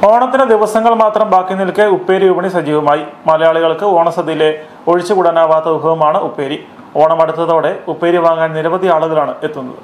ഓണത്തിന് ദിവസങ്ങൾ മാത്രം ബാക്കി നിൽക്കെ ഉപ്പേരി വിപണി സജീവമായി മലയാളികൾക്ക് ഓണസദ്യയിലെ ഒഴിച്ചുകൂടാനാവാത്ത വിഭവമാണ് ഉപ്പേരി ഓണം അടുത്തതോടെ ഉപ്പേരി വാങ്ങാൻ നിരവധി ആളുകളാണ് എത്തുന്നത്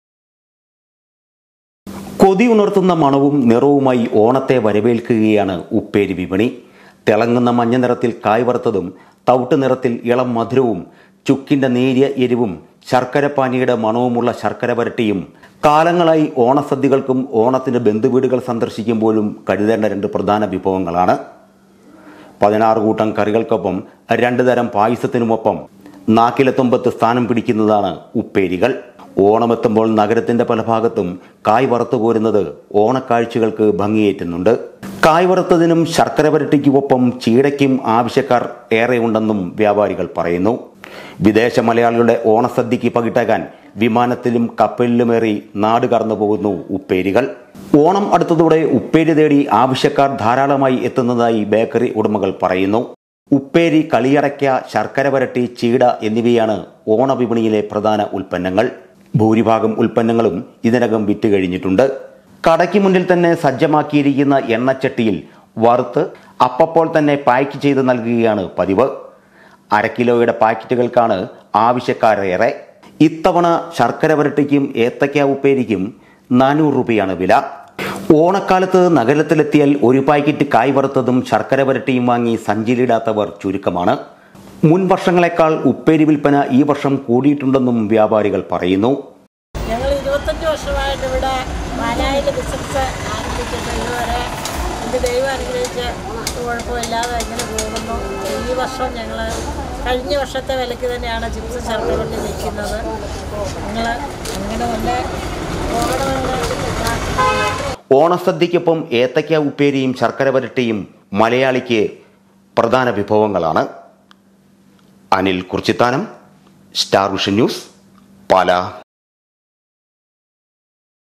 കൊതി ഉണർത്തുന്ന മണവും നിറവുമായി ഓണത്തെ വരവേൽക്കുകയാണ് ഉപ്പേരി വിപണി തിളങ്ങുന്ന മഞ്ഞ നിറത്തിൽ കായ് വറുത്തതും തവിട്ട് നിറത്തിൽ ഇളം മധുരവും ചുക്കിന്റെ നേരിയ എരിവും ശർക്കരപ്പാനിയുടെ മണവുമുള്ള ശർക്കര വരട്ടിയും കാലങ്ങളായി ഓണസദ്യകൾക്കും ഓണത്തിന്റെ ബന്ധുവീടുകൾ സന്ദർശിക്കുമ്പോഴും കരുതേണ്ട രണ്ട് പ്രധാന വിഭവങ്ങളാണ് പതിനാറ് കൂട്ടം കറികൾക്കൊപ്പം രണ്ടു തരം പായസത്തിനുമൊപ്പം നാക്കിലെത്തുമ്പത്ത് സ്ഥാനം പിടിക്കുന്നതാണ് ഉപ്പേരികൾ ഓണമെത്തുമ്പോൾ നഗരത്തിന്റെ പല ഭാഗത്തും കായ് വറുത്തു കോരുന്നത് ഓണക്കാഴ്ചകൾക്ക് ഭംഗിയേറ്റുന്നുണ്ട് കായ് വറുത്തതിനും ശർക്കര വരട്ടിക്കുമൊപ്പം ചീടയ്ക്കും ആവശ്യക്കാർ ഏറെയുണ്ടെന്നും വ്യാപാരികൾ പറയുന്നു വിദേശ മലയാളികളുടെ ഓണസദ്യക്ക് പകിട്ടാകാൻ വിമാനത്തിലും കപ്പലിലുമേറി നാട് കടന്നു പോകുന്നു ഉപ്പേരികൾ ഓണം അടുത്തതോടെ ഉപ്പേരി തേടി ആവശ്യക്കാർ ധാരാളമായി എത്തുന്നതായി ബേക്കറി ഉടമകൾ പറയുന്നു ഉപ്പേരി കളിയടയ്ക്ക ശർക്കര വരട്ടി ചീട എന്നിവയാണ് ഓണവിപണിയിലെ പ്രധാന ഉൽപ്പന്നങ്ങൾ ഭൂരിഭാഗം ഉൽപ്പന്നങ്ങളും ഇതിനകം വിറ്റ് കഴിഞ്ഞിട്ടുണ്ട് കടയ്ക്ക് മുന്നിൽ തന്നെ സജ്ജമാക്കിയിരിക്കുന്ന എണ്ണച്ചട്ടിയിൽ വറുത്ത് അപ്പപ്പോൾ തന്നെ പാക്ക് ചെയ്ത് നൽകുകയാണ് പതിവ് അര കിലോയുടെ പാക്കറ്റുകൾക്കാണ് ആവശ്യക്കാരേറെ ഇത്തവണ ശർക്കര വരട്ടിക്കും ഏത്തയ്ക്ക ഉപ്പേരിക്കും നാനൂറ് രൂപയാണ് വില ഓണക്കാലത്ത് നഗരത്തിലെത്തിയാൽ ഒരു പാക്കറ്റ് കായ് വറുത്തതും ശർക്കര വരട്ടിയും വാങ്ങി സഞ്ചിയിലിടാത്തവർ ചുരുക്കമാണ് മുൻ വർഷങ്ങളെക്കാൾ ഉപ്പേരി വിൽപ്പന ഈ വർഷം കൂടിയിട്ടുണ്ടെന്നും വ്യാപാരികൾ പറയുന്നു ഞങ്ങൾ ഇരുപത്തഞ്ച് വർഷമായിട്ട് ഇവിടെ പാലായിൽ ബിസിനസ് ആരംഭിച്ചിട്ട് ഇതുവരെ എൻ്റെ ദൈവം അനുഗ്രഹിച്ച് കുഴപ്പമില്ലാതെ ഇങ്ങനെ പോകുന്നു ഈ വർഷം ഞങ്ങൾ കഴിഞ്ഞ വർഷത്തെ വിലയ്ക്ക് തന്നെയാണ് ചിപ്സ് ശർക്കരവണ്ടി നിൽക്കുന്നത് ഞങ്ങൾ അങ്ങനെ നല്ല പോകണമെന്ന് ഓണസദ്യക്കൊപ്പം ഏത്തയ്ക്ക ഉപ്പേരിയും ശർക്കര വരട്ടിയും മലയാളിക്ക് പ്രധാന വിഭവങ്ങളാണ് Anil Kurchithanam star vision news പാല